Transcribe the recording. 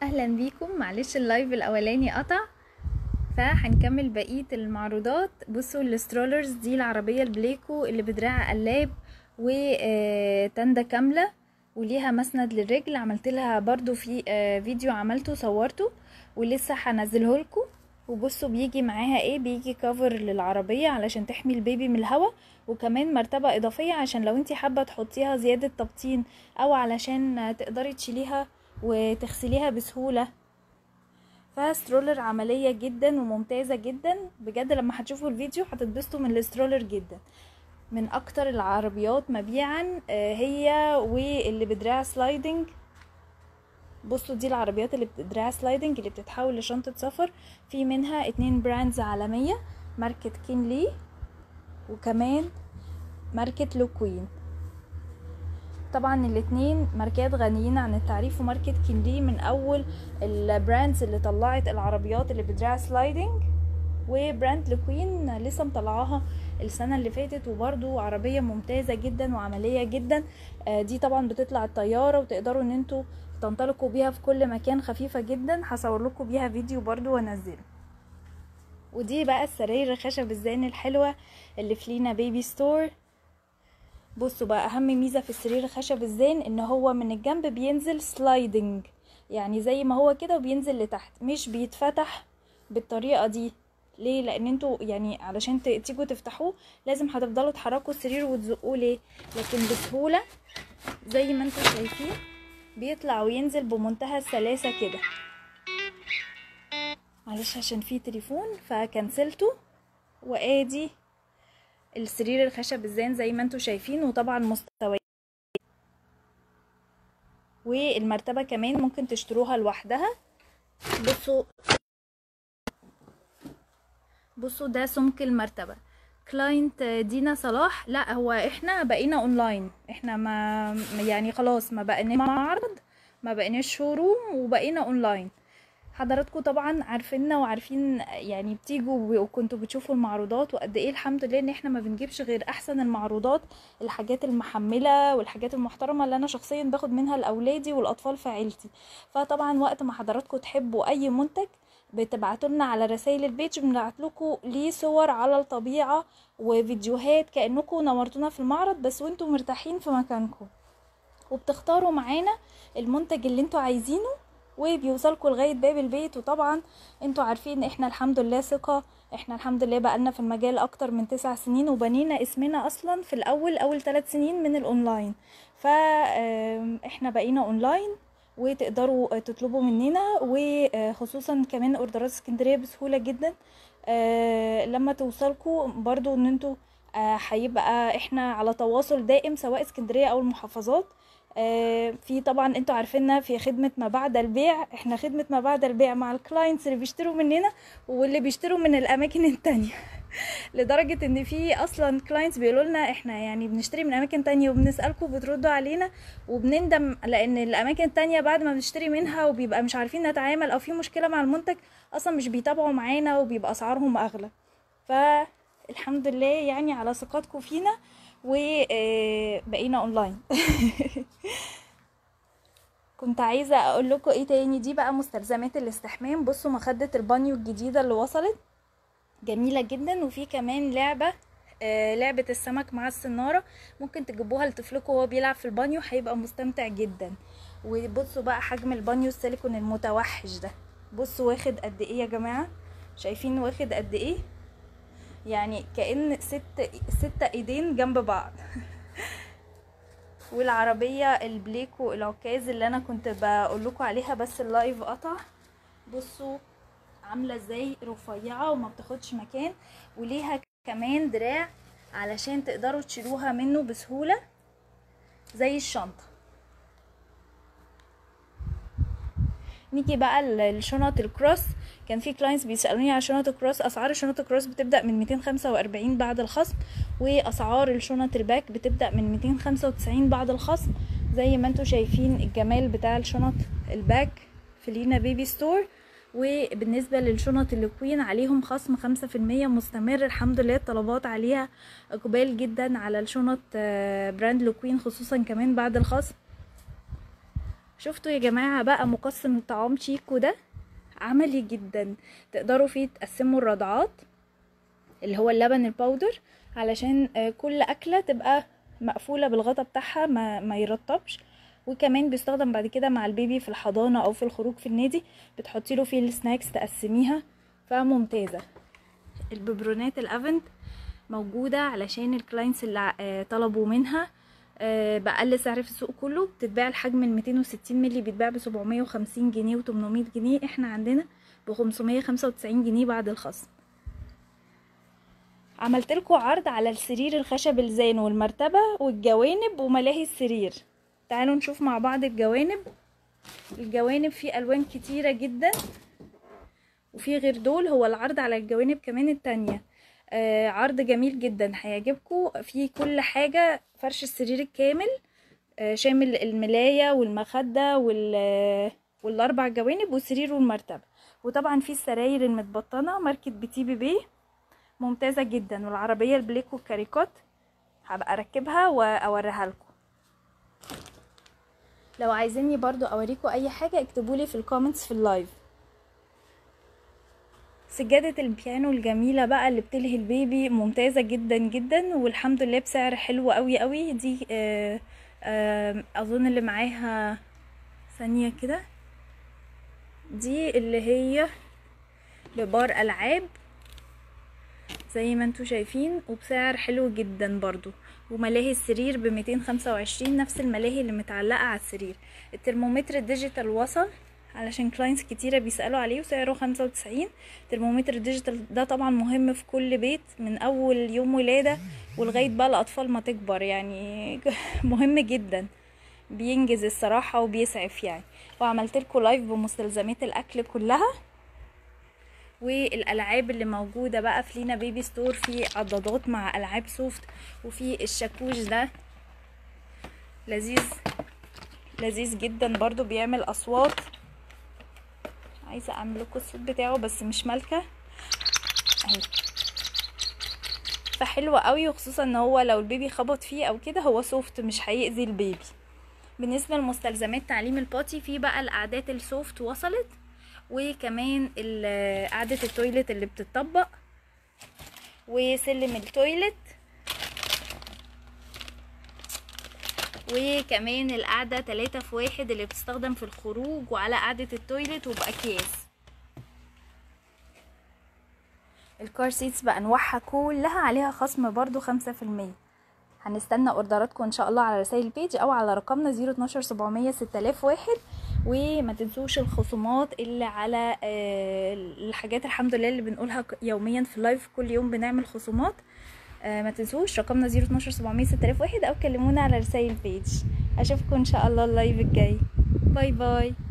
اهلا بيكم معلش اللايف الاولاني قطع فهنكمل بقيه المعروضات بصوا السترولرز دي العربيه البليكو اللي بدراع قلاب وتندة كامله وليها مسند للرجل عملت لها برضو في آه، فيديو عملته صورته ولسه هنزله لكم وبصوا بيجي معاها ايه بيجي كفر للعربيه علشان تحمي البيبي من الهواء وكمان مرتبه اضافيه عشان لو انتي حابه تحطيها زياده تبطين او علشان تقدري تشيليها وتغسليها بسهوله فسترولر عملية جدا وممتازة جدا بجد لما هتشوفوا الفيديو هتتبسطوا من السترولر جدا من اكتر العربيات مبيعا آه، هي واللي بدراع سلايدنج بصوا دي العربيات اللي بدراع سلايدنج اللي بتتحول لشنطة سفر في منها اتنين براندز عالمية ماركة كينلي وكمان ماركة لوكوين طبعا الاتنين ماركات غنيين عن التعريف وماركة كينلي من اول البراندز اللي طلعت العربيات اللي بدراع سلايدنج وبراند لوكوين لسه مطلعاها السنة اللي فاتت وبرضو عربية ممتازة جدا وعملية جدا آه، دي طبعا بتطلع الطيارة وتقدروا ان انتوا تنطلقوا بيها في كل مكان خفيفة جدا هصور لكم بيها فيديو برضو وانزله ودي بقى السراير الخشب الزان الحلوة اللي في لينا بيبي ستور بصوا بقى اهم ميزه في السرير الخشب الزين ان هو من الجنب بينزل سلايدنج يعني زي ما هو كده وبينزل لتحت مش بيتفتح بالطريقه دي ليه لان انتوا يعني علشان ت- تيجوا تفتحوه لازم هتفضلوا تحركوا السرير وتزقوه ليه لكن بسهوله زي ما انتوا شايفين بيطلع وينزل بمنتهى السلاسه كده معلش عشان في تليفون فكنسلته وادي السرير الخشب الزان زي ما انتوا شايفين وطبعا مستوي والمرتبة كمان ممكن تشتروها لوحدها بصوا بصوا ده سمك المرتبة كلاينت دينا صلاح لا هو احنا بقينا اونلاين احنا ما يعني خلاص ما بقينا معرض ما بقيناش شوروم وبقينا اونلاين حضراتكم طبعا عارفيننا وعارفين يعني بتيجوا وكنتوا بتشوفوا المعروضات وقد ايه الحمد لله ان احنا ما بنجيبش غير احسن المعروضات الحاجات المحمله والحاجات المحترمه اللي انا شخصيا باخد منها لاولادي والاطفال في عيلتي فطبعا وقت ما حضراتكم تحبوا اي منتج بتبعتوا لنا على رسائل البيج بنبعت لكم ليه صور على الطبيعه وفيديوهات كانكم نورتونا في المعرض بس وانتم مرتاحين في مكانكم وبتختاروا معانا المنتج اللي انتوا عايزينه وبيوصلكوا لغاية باب البيت وطبعا انتوا عارفين احنا الحمد لله ثقة احنا الحمد لله بقالنا في المجال اكتر من تسع سنين وبنينا اسمنا اصلا في الاول اول ثلاث سنين من الاونلاين فاحنا بقينا اونلاين وتقدروا تطلبوا مننا وخصوصا كمان اوردرات اسكندرية بسهولة جدا آه، لما توصلكوا برضو ان انتوا آه، هيبقى احنا على تواصل دائم سواء اسكندرية او المحافظات آه، في طبعا انتوا عارفيننا في خدمة ما بعد البيع احنا خدمة ما بعد البيع مع الكلاينتس اللي بيشتروا مننا واللي بيشتروا من الاماكن التانية لدرجة ان في اصلا كلاينتس بيقولوا لنا احنا يعني بنشتري من اماكن تانية وبنسألكم بتردوا علينا وبنندم لان الاماكن التانية بعد ما بنشتري منها وبيبقى مش عارفين نتعامل او في مشكلة مع المنتج اصلا مش بيتابعوا معانا وبيبقى اسعارهم اغلى فالحمد لله يعني على ثقتكم فينا وبقينا اونلاين كنت عايزة اقول لكم ايه تاني دي بقى مستلزمات الاستحمام بصوا مخدة البانيو الجديدة اللي وصلت جميلة جدا وفي كمان لعبة آه، لعبة السمك مع السنارة ممكن تجيبوها لطفلكم وهو بيلعب في البانيو هيبقى مستمتع جدا وبصوا بقى حجم البانيو السيليكون المتوحش ده بصوا واخد قد ايه يا جماعة شايفين واخد قد ايه يعني كأن ست ستة ايدين جنب بعض والعربية البليكو العكاز اللي انا كنت بقول لكم عليها بس اللايف قطع بصوا عاملة ازاي رفيعة وما بتاخدش مكان وليها كمان دراع علشان تقدروا تشيلوها منه بسهولة زي الشنطة نيجي بقى للشنط الكروس كان في كلاينتس بيسالوني على شنط الكروس اسعار الشنط الكروس بتبدا من 245 بعد الخصم واسعار الشنط الباك بتبدا من 295 بعد الخصم زي ما انتم شايفين الجمال بتاع الشنط الباك في لينا بيبي ستور وبالنسبة للشنط الكوين عليهم خصم خمسة في المية مستمر الحمد لله الطلبات عليها اقبال جدا على الشنط آه، براند لوكوين خصوصا كمان بعد الخصم شفتوا يا جماعة بقى مقسم طعام شيكو ده عملي جدا تقدروا فيه تقسموا الرضعات اللي هو اللبن الباودر علشان آه، كل أكلة تبقى مقفولة بالغطا بتاعها ما, ما يرطبش وكمان بيستخدم بعد كده مع البيبي في الحضانة أو في الخروج في النادي بتحطي له فيه السناكس تقسميها فممتازة الببرونات الافنت موجودة علشان الكلاينتس اللي ع- آه، طلبوا منها آه، بأقل سعر في السوق كله بتتباع الحجم ال 260 مللي بيتباع ب 750 جنيه و 800 جنيه احنا عندنا ب 595 جنيه بعد الخصم عملت لكم عرض على السرير الخشب الزان والمرتبة والجوانب وملاهي السرير تعالوا نشوف مع بعض الجوانب الجوانب فيه ألوان كتيرة جدا وفي غير دول هو العرض على الجوانب كمان التانية آه عرض جميل جدا هيعجبكم في كل حاجة فرش السرير الكامل آه شامل الملاية والمخدة وال آه، والأربع جوانب والسرير والمرتبة وطبعا في السراير المتبطنة ماركة بتي بي بي ممتازة جدا والعربية البليك والكاريكوت هبقى اركبها واوريها لكم لو عايزيني برضو اوريكم اي حاجة اكتبولي في الكومنتس في اللايف سجادة البيانو الجميلة بقى اللي بتلهي البيبي ممتازة جدا جدا والحمد لله بسعر حلو قوي قوي دي آه آه اظن اللي معاها ثانية كده دي اللي هي ببار العاب زي ما انتوا شايفين وبسعر حلو جدا برضو وملاهي السرير ب 225 نفس الملاهي اللي متعلقة على السرير الترمومتر الديجيتال وصل علشان كلاينتس كتيرة بيسألوا عليه وسعره 95 ترمومتر الديجيتال ده طبعا مهم في كل بيت من اول يوم ولادة ولغاية بقى الاطفال ما تكبر يعني مهم جدا بينجز الصراحة وبيسعف يعني وعملت لكم لايف بمستلزمات الاكل كلها والالعاب اللي موجوده بقى في لينا بيبي ستور في عضادات مع العاب سوفت وفي الشاكوش ده لذيذ لذيذ جدا برضو بيعمل اصوات عايزه اعمل لكم الصوت بتاعه بس مش مالكه اهي فحلو قوي وخصوصا ان هو لو البيبي خبط فيه او كده هو سوفت مش هيأذي البيبي بالنسبه لمستلزمات تعليم الباتي في بقى القعدات السوفت وصلت وكمان ال- قعدة التويلت اللي بتطبق وسلم التويلت وكمان القعدة تلاتة في واحد اللي بتستخدم في الخروج وعلى قعدة التويلت وبأكياس الكار سيتس بأنواعها كلها عليها خصم برضو خمسة في المية هنستنى اوردراتكم ان شاء الله على رسائل البيج او على رقمنا 012 700 6001 وما تنسوش الخصومات اللي على آه، الحاجات الحمد لله اللي بنقولها ك- يوميا في اللايف كل يوم بنعمل خصومات آه، ما تنسوش رقمنا 012 700 6001 او كلمونا على رسائل البيج اشوفكم ان شاء الله اللايف الجاي باي باي